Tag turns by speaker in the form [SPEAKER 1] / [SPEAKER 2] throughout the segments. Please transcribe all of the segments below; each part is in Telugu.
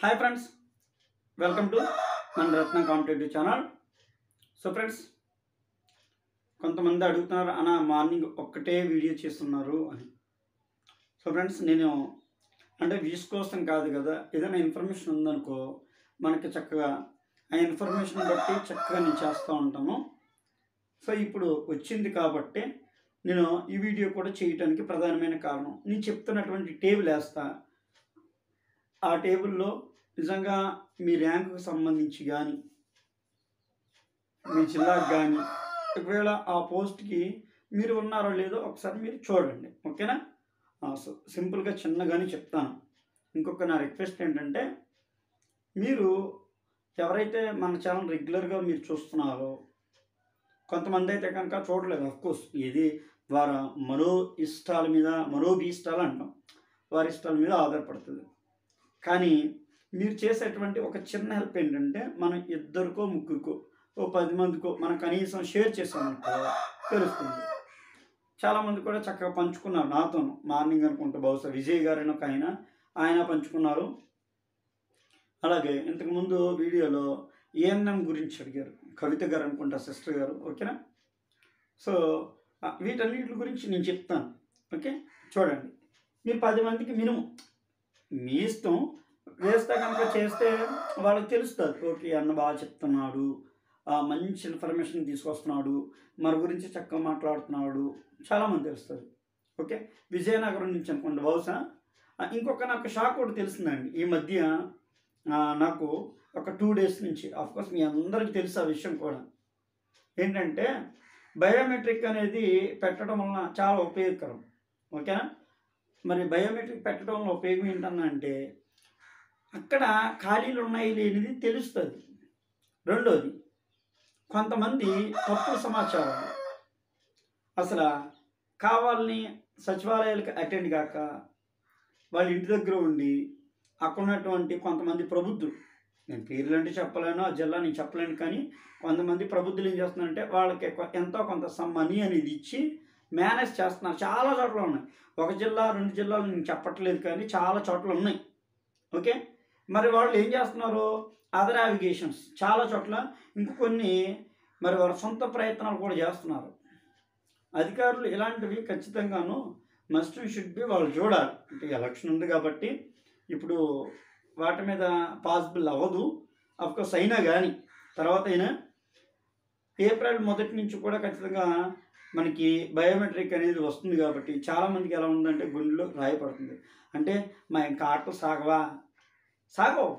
[SPEAKER 1] హాయ్ ఫ్రెండ్స్ వెల్కమ్ టు మన Ratna competitive channel so friends కొంతమంది అడుగుతున్నారు అన్న మార్నింగ్ ఒక్కటే వీడియో చేస్తున్నారు అని సో ఫ్రెండ్స్ నేను అంటే వ్యూస్ కోసం కాదు కదా ఏదైనా ఇన్ఫర్మేషన్ ఉందనుకో మనకి చక్కగా ఆ ఇన్ఫర్మేషన్ బట్టి చక్కగా నేను చేస్తూ ఉంటాను సో ఇప్పుడు వచ్చింది కాబట్టి నేను ఈ వీడియో కూడా చేయటానికి ప్రధానమైన కారణం నేను చెప్తున్నటువంటి టేబుల్ వేస్తా ఆ టేబుల్లో నిజంగా మీ ర్యాంకుకు సంబంధించి కానీ మీ జిల్లాకు కానీ ఒకవేళ ఆ పోస్ట్కి మీరు ఉన్నారో లేదో ఒకసారి మీరు చూడండి ఓకేనా ఆ, సో సింపుల్గా చిన్నగానే చెప్తాను ఇంకొక నా రిక్వెస్ట్ ఏంటంటే మీరు ఎవరైతే మన ఛానల్ రెగ్యులర్గా మీరు చూస్తున్నారో కొంతమంది అయితే కనుక చూడలేదు కోర్స్ ఇది వారి మరో ఇష్టాల మీద మరో ఇష్టాలు అంటాం వారి ఇష్టాల మీద ఆధారపడుతుంది కానీ మీరు చేసేటువంటి ఒక చిన్న హెల్ప్ ఏంటంటే మనం ఇద్దరికో ముగ్గురికో ఓ పది మందికో మనం కనీసం షేర్ చేసామనుకో తెలుస్తుంది చాలామంది కూడా చక్కగా పంచుకున్నారు నాతో మార్నింగ్ అనుకుంటా బహుశా విజయ్ గారు అని ఒక ఆయన ఆయన పంచుకున్నారు అలాగే ఇంతకుముందు వీడియోలో ఏఎన్ఎం గురించి అడిగారు కవిత గారు అనుకుంటా సిస్టర్ గారు ఓకేనా సో ఆ, వీటన్నిటి గురించి నేను చెప్తాను ఓకే చూడండి మీరు పది మందికి మినిమం మీ ఇష్టం వేస్తే కనుక చేస్తే వాళ్ళకి తెలుస్తుంది ఓకే అన్న బాగా చెప్తున్నాడు ఆ, మంచి ఇన్ఫర్మేషన్ తీసుకొస్తున్నాడు మన గురించి చక్కగా మాట్లాడుతున్నాడు చాలామంది తెలుస్తుంది ఓకే విజయనగరం నుంచి అనుకోండి బహుశా ఆ, ఇంకొక నాకు షాక్ ఒకటి తెలిసిందండి ఈ మధ్య ఆ, నాకు ఒక టూ డేస్ నుంచి కోర్స్ మీ అందరికీ తెలుసు ఆ విషయం కూడా ఏంటంటే బయోమెట్రిక్ అనేది పెట్టడం వలన చాలా ఉపయోగకరం ఓకేనా మరి బయోమెట్రిక్ పెట్టడం వల్ల ఉపయోగం ఏంటన్నా అంటే అక్కడ ఖాళీలు ఉన్నాయి లేనిది తెలుస్తుంది రెండోది కొంతమంది తప్పుడు సమాచారం అసలు కావాలని సచివాలయాలకు అటెండ్ కాక వాళ్ళ ఇంటి దగ్గర ఉండి అక్కడ ఉన్నటువంటి కొంతమంది ప్రబుద్ధులు నేను పేర్లు అంటే చెప్పలేను ఆ జిల్లా నేను చెప్పలేను కానీ కొంతమంది ప్రబుద్ధులు ఏం చేస్తున్నారంటే వాళ్ళకి కొ- ఎంతో కొంత సమ్ మనీ అనేది ఇచ్చి మేనేజ్ చేస్తున్నారు చాలా చోట్ల ఉన్నాయి ఒక జిల్లా రెండు జిల్లాలు నేను చెప్పట్లేదు కానీ చాలా చోట్ల ఉన్నాయి ఓకే మరి వాళ్ళు ఏం చేస్తున్నారు అదర్ నావిగేషన్స్ చాలా చోట్ల ఇంక కొన్ని మరి వారి సొంత ప్రయత్నాలు కూడా చేస్తున్నారు అధికారులు ఇలాంటివి ఖచ్చితంగాను మస్ట్ షుడ్ బి వాళ్ళు చూడాలి అంటే ఎలక్షన్ ఉంది కాబట్టి ఇప్పుడు వాటి మీద పాసిబుల్ అవ్వదు అఫ్కోర్స్ అయినా కానీ తర్వాత అయినా ఏప్రిల్ మొదటి నుంచి కూడా ఖచ్చితంగా మనకి బయోమెట్రిక్ అనేది వస్తుంది కాబట్టి చాలామందికి ఎలా ఉందంటే గుండెలో రాయపడుతుంది అంటే మా ఇంకా ఆటలు సాగవా సాగవు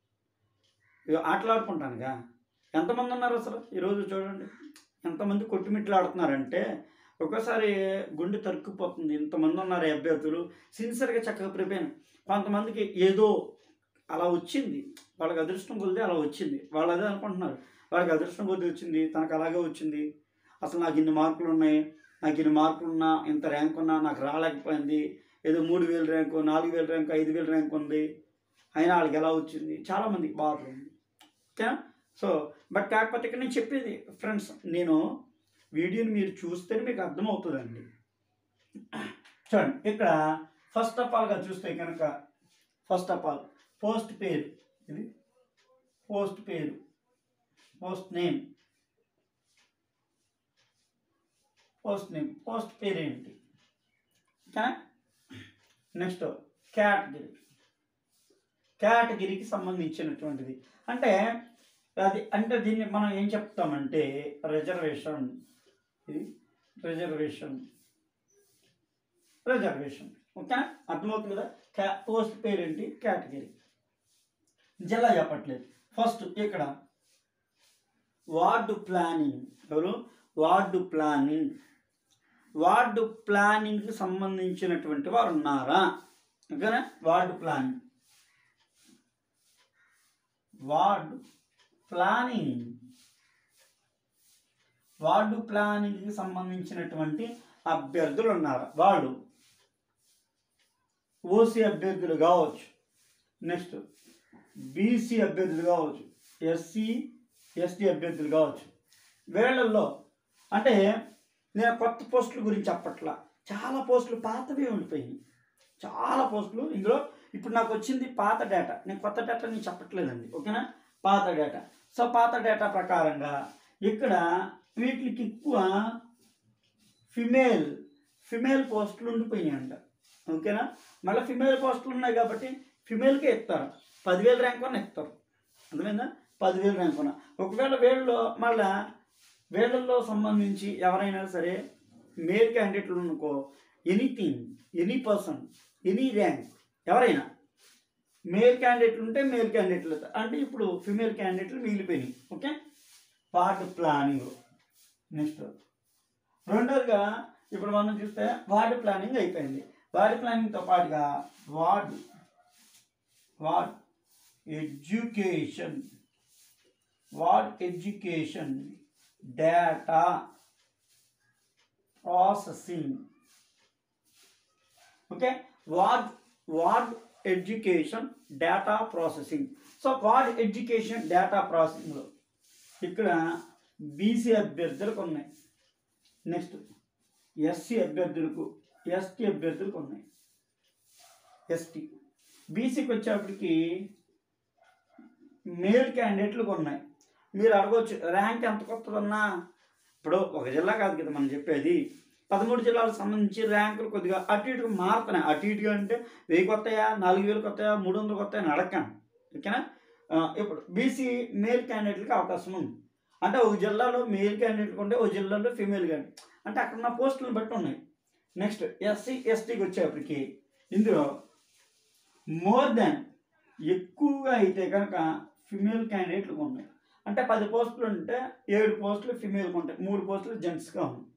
[SPEAKER 1] ఇగో ఆటలాడుకుంటానుగా ఎంతమంది ఉన్నారు అసలు ఈరోజు చూడండి ఎంతమంది కొట్టుమిట్లాడుతున్నారంటే ఒక్కోసారి గుండె తరుక్కుపోతుంది ఇంతమంది ఉన్నారు ఈ అభ్యర్థులు సిన్సియర్గా చక్కగా ప్రిపేర్ కొంతమందికి ఏదో అలా వచ్చింది వాళ్ళకి అదృష్టం కొద్ది అలా వచ్చింది వాళ్ళు అదే అనుకుంటున్నారు వాళ్ళకి అదృష్టం కొద్ది వచ్చింది తనకు అలాగే వచ్చింది అసలు నాకు ఇన్ని మార్కులు ఉన్నాయి నాకు ఇన్ని మార్కులు ఉన్నా ఇంత ర్యాంక్ ఉన్నా నాకు రాలేకపోయింది ఏదో మూడు వేలు ర్యాంకు నాలుగు వేల ర్యాంకు ఐదు వేల ర్యాంక్ ఉంది అయినా వాళ్ళకి ఎలా వచ్చింది చాలామందికి బాధలు ఉంది ఓకేనా సో బట్ కాకపోతే ఇక్కడ నేను చెప్పేది ఫ్రెండ్స్ నేను వీడియోని మీరు చూస్తేనే మీకు అర్థమవుతుందండి చూడండి ఇక్కడ ఫస్ట్ ఆఫ్ ఆల్గా చూస్తే కనుక ఫస్ట్ ఆఫ్ ఆల్ పోస్ట్ పేరు ఇది పోస్ట్ పేరు post name post name post పేరు ఏంటి ఓకేనా నెక్స్ట్ కేటగిరీ కేటగిరీకి సంబంధించినటువంటిది అంటే అది అంటే దీన్ని మనం ఏం చెప్తామంటే రిజర్వేషన్ ఇది రిజర్వేషన్ రిజర్వేషన్ ఓకేనా అర్థమవుతుంది కదా క్యా పోస్ట్ పేరు ఏంటి కేటగిరీ జిల్లా చెప్పట్లేదు ఫస్ట్ ఇక్కడ వార్డు ప్లానింగ్ ఎవరు వార్డు ప్లానింగ్ వార్డు ప్లానింగ్కి సంబంధించినటువంటి వారు ఉన్నారా ఓకేనా ward planning ward planning ward ప్లానింగ్కి సంబంధించినటువంటి అభ్యర్థులు ఉన్నారు వాళ్ళు ఓసీ అభ్యర్థులు కావచ్చు నెక్స్ట్ బీసీ అభ్యర్థులు కావచ్చు ఎస్సీ ఎస్టీ అభ్యర్థులు కావచ్చు వీళ్ళల్లో అంటే నేను కొత్త పోస్టుల గురించి చెప్పట్లా చాలా పోస్టులు పాతవే ఉండిపోయినాయి చాలా పోస్టులు ఇందులో ఇప్పుడు నాకు వచ్చింది పాత డేటా నేను కొత్త డేటా నేను చెప్పట్లేదండి ఓకేనా పాత డేటా సో పాత డేటా ప్రకారంగా ఇక్కడ వీటికి ఎక్కువ ఫిమేల్ ఫిమేల్ పోస్టులు ఉండిపోయినాయంట ఓకేనా మళ్ళీ ఫిమేల్ పోస్టులు ఉన్నాయి కాబట్టి ఫిమేల్కే ఇస్తారు పదివేల ర్యాంక్ ఉన్న ఇస్తారు అర్థమైందా పదివేల ర్యాంక్ ఉన్న ఒకవేళ వీళ్ళలో మళ్ళా వీళ్ళల్లో సంబంధించి ఎవరైనా సరే మేల్ క్యాండిడేట్లు అనుకో anything any person any rank ఎవరైనా మేల్ క్యాండిడేట్లు ఉంటే మేల్ క్యాండిడేట్లు అవుతారు. అంటే ఇప్పుడు ఫిమేల్ క్యాండిడేట్లు మిగిలిపోయినాయి ఓకే వార్డ్ ప్లానింగ్ నెక్స్ట్ రెండోదిగా ఇప్పుడు మనం చూస్తే వార్డ్ ప్లానింగ్ అయిపోయింది వార్డ్ ప్లానింగ్తో పాటుగా ward ward education ward education data processing okay ward ward education data processing so ward education data ప్రాసెసింగ్లో ఇక్కడ బీసీ అభ్యర్థులకు ఉన్నాయి నెక్స్ట్ ఎస్సీ అభ్యర్థులకు ఎస్టీ అభ్యర్థులకు ఉన్నాయి ఎస్టీ బీసీకి వచ్చేప్పటికి మేల్ క్యాండిడేట్లకు ఉన్నాయి మీరు అడగవచ్చు ర్యాంక్ ఎంత కొత్తదన్నా ఇప్పుడు ఒక జిల్లా కాదు కదా మనం చెప్పేది పదమూడు జిల్లాలకు సంబంధించి ర్యాంకులు కొద్దిగా అటు ఇటుగా మారుతున్నాయి అటు ఇటుగా అంటే వెయ్యి కొత్తయా నాలుగు వేలు కొత్తయా మూడు వందలు కొత్తయా అని అడగండి ఓకేనా ఆ, ఇప్పుడు బీసీ మేల్ క్యాండిడేట్లకి అవకాశం ఉంది అంటే ఒక జిల్లాలో మేల్ క్యాండిడేట్ ఉంటే ఒక జిల్లాలో ఫీమేల్ క్యాండిడేట్ అంటే అక్కడ ఉన్న పోస్టులను బట్టి ఉన్నాయి నెక్స్ట్ ఎస్సీ ఎస్టీకి వచ్చేప్పటికి ఇందులో మోర్ దాన్ ఎక్కువగా అయితే కనుక ఫిమేల్ క్యాండిడేట్లు ఉన్నాయి అంటే పది పోస్టులు ఉంటే ఏడు పోస్టులు ఫిమేల్కి ఉంటాయి మూడు పోస్టులు జెంట్స్గా ఉన్నాయి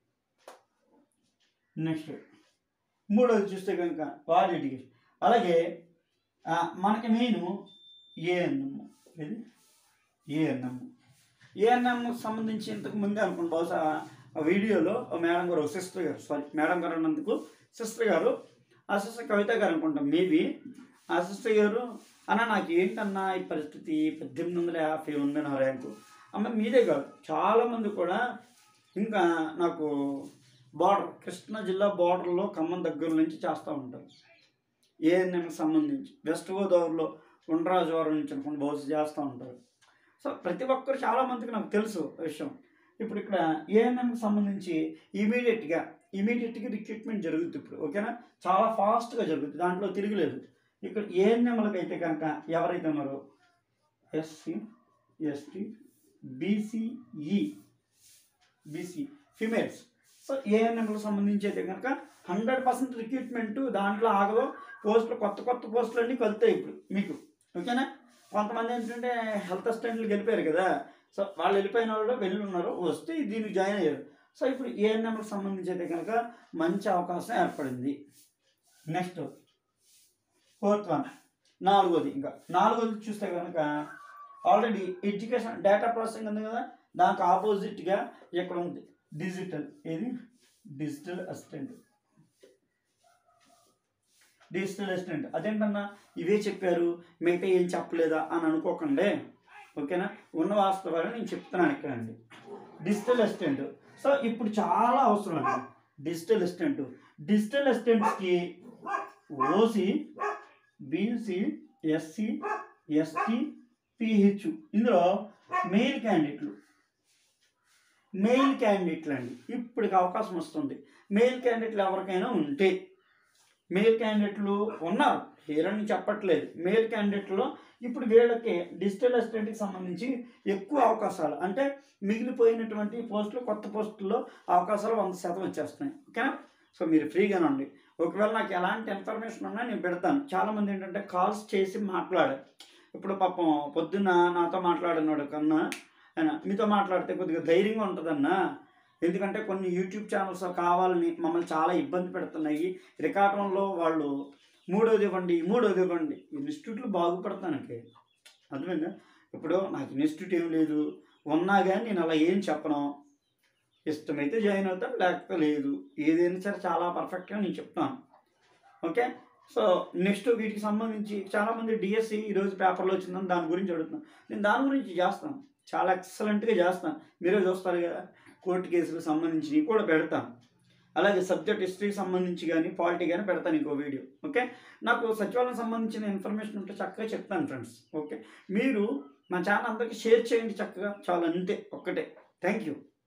[SPEAKER 1] నెక్స్ట్ మూడోది చూస్తే కనుక వార్డ్ ఎడ్యుకేషన్ అలాగే ఆ, మనకి మెయిన్ ఏఎన్ఎం ఇది ఏఎన్ఎం ఏఎన్ఎం సంబంధించి ఇంతకు ముందే అనుకోండి బహుశా ఆ వీడియోలో ఆ మేడం గారు సిస్టర్ గారు సారీ మేడం గారు అన్నందుకు సిస్టర్ గారు ఆ సిస్టర్ కవిత గారు అనుకుంటాం మేబీ ఆ సిస్టర్ గారు అన్న నాకు ఏంటన్నా ఈ పరిస్థితి పద్దెనిమిది వందల యాభై ఉంది నా ర్యాంకు అమ్మ మీదే కాదు చాలామంది కూడా ఇంకా నాకు బార్డర్ కృష్ణా జిల్లా బార్డర్లో ఖమ్మం దగ్గర నుంచి చేస్తూ ఉంటారు ఏఎన్ఎంకి సంబంధించి వెస్ట్ గోదావరిలో ఉండ్రాజవరం నుంచి అనుకోండి బహుశా చేస్తూ ఉంటారు సో ప్రతి ఒక్కరు చాలామందికి నాకు తెలుసు ఆ విషయం ఇప్పుడు ఇక్కడ ఏఎన్ఎంకి సంబంధించి ఇమీడియట్గా ఇమీడియట్గా రిక్రూట్మెంట్ జరుగుతుంది ఇప్పుడు ఓకేనా చాలా ఫాస్ట్గా జరుగుతుంది దాంట్లో తిరగలేదు ఇక్కడ ఏఎన్ఎంలకు అయితే కనుక ఎవరైతే ఉన్నారో SC ST BCE BC females so ఏఎన్ఎంలకు సంబంధించి అయితే కనుక హండ్రెడ్ పర్సెంట్ రిక్రూట్మెంట్ దాంట్లో ఆగదు పోస్టులు కొత్త కొత్త పోస్టులు అన్నీ కలుతాయి ఇప్పుడు మీకు ఓకేనా కొంతమంది ఏంటంటే హెల్త్ అసిస్టెంట్లు వెళ్ళిపోయారు కదా సో వాళ్ళు వెళ్ళిపోయిన వాళ్ళు వెళ్ళి ఉన్నారు వస్తే దీనికి జాయిన్ అయ్యారు సో ఇప్పుడు ఏఎన్ఎంలకు సంబంధించి అయితే కనుక మంచి అవకాశం ఏర్పడింది నెక్స్ట్ ఫోర్త్ వన్ నాలుగోది ఇంకా నాలుగోది చూస్తే కనుక ఆల్రెడీ ఎడ్యుకేషన్ డేటా ప్రాసెసింగ్ ఉంది కదా దానికి ఆపోజిట్గా ఇక్కడ ఉంది డిజిటల్ ఏది డిజిటల్ అసిస్టెంట్ డిజిటల్ అసిస్టెంట్ అదేంటన్నా ఇవే చెప్పారు మిగతా ఏం చెప్పలేదా అని అనుకోకండి ఓకేనా ఉన్న వాస్తవాలు నేను చెప్తున్నాను ఇక్కడ అండి డిజిటల్ అసిస్టెంట్ సో ఇప్పుడు చాలా అవసరం అండి డిజిటల్ అసిస్టెంట్ డిజిటల్ అసిస్టెంట్కి OC BC SC ST PH ఇందులో మెయిల్ క్యాండిడేట్లు మెయిల్ క్యాండిడేట్లు అండి ఇప్పటికి అవకాశం వస్తుంది మెయిల్ క్యాండిడేట్లు ఎవరికైనా ఉంటే మెయిల్ క్యాండిడేట్లు ఉన్నారు లేరని చెప్పట్లేదు మెయిల్ క్యాండిడేట్లో ఇప్పుడు వీళ్ళకి డిజిటల్ అసిస్టెంట్కి సంబంధించి ఎక్కువ అవకాశాలు అంటే మిగిలిపోయినటువంటి పోస్టులు కొత్త పోస్టుల్లో అవకాశాలు వంద శాతం వచ్చేస్తున్నాయి ఓకేనా సో మీరు ఫ్రీగానే ఉండి ఒకవేళ నాకు ఎలాంటి ఇన్ఫర్మేషన్ ఉన్నా నేను పెడతాను చాలామంది ఏంటంటే కాల్స్ చేసి మాట్లాడారు ఇప్పుడు పాపం పొద్దున్న నాతో మాట్లాడినాడు కన్నా ఆయన మీతో మాట్లాడితే కొద్దిగా ధైర్యంగా ఉంటుందన్నా ఎందుకంటే కొన్ని యూట్యూబ్ ఛానల్స్ కావాలని మమ్మల్ని చాలా ఇబ్బంది పెడుతున్నాయి రికార్డంలో వాళ్ళు మూడోది ఇవ్వండి మూడోది ఇవ్వండి ఇన్స్టిట్యూట్లు బాగుపడతానికి అర్థమైందా ఇప్పుడు నాకు ఇన్స్టిట్యూట్ ఏం లేదు ఉన్నా కానీ నేను అలా ఏం చెప్పను ఇష్టమైతే జాయిన్ అవుతాను లేకపోతే లేదు ఏదైనా సరే చాలా పర్ఫెక్ట్గా నేను చెప్తాను ఓకే సో నెక్స్ట్ వీటికి సంబంధించి చాలామంది డిఎస్సి ఈరోజు పేపర్లో వచ్చిందని దాని గురించి అడుగుతున్నాను నేను దాని గురించి చేస్తాను చాలా ఎక్సలెంట్గా చేస్తాను మీరే చూస్తారు కదా కోర్టు కేసులకు సంబంధించినవి కూడా పెడతాను అలాగే సబ్జెక్ట్ హిస్టరీకి సంబంధించి కానీ పాలిటీ కానీ పెడతాను ఇంకో వీడియో ఓకే నాకు సచివాలయం సంబంధించిన ఇన్ఫర్మేషన్ ఉంటే చక్కగా చెప్తాను ఫ్రెండ్స్ ఓకే మీరు మా ఛానల్ అందరికీ షేర్ చేయండి చక్కగా చాలా అంతే ఒక్కటే థ్యాంక్ యూ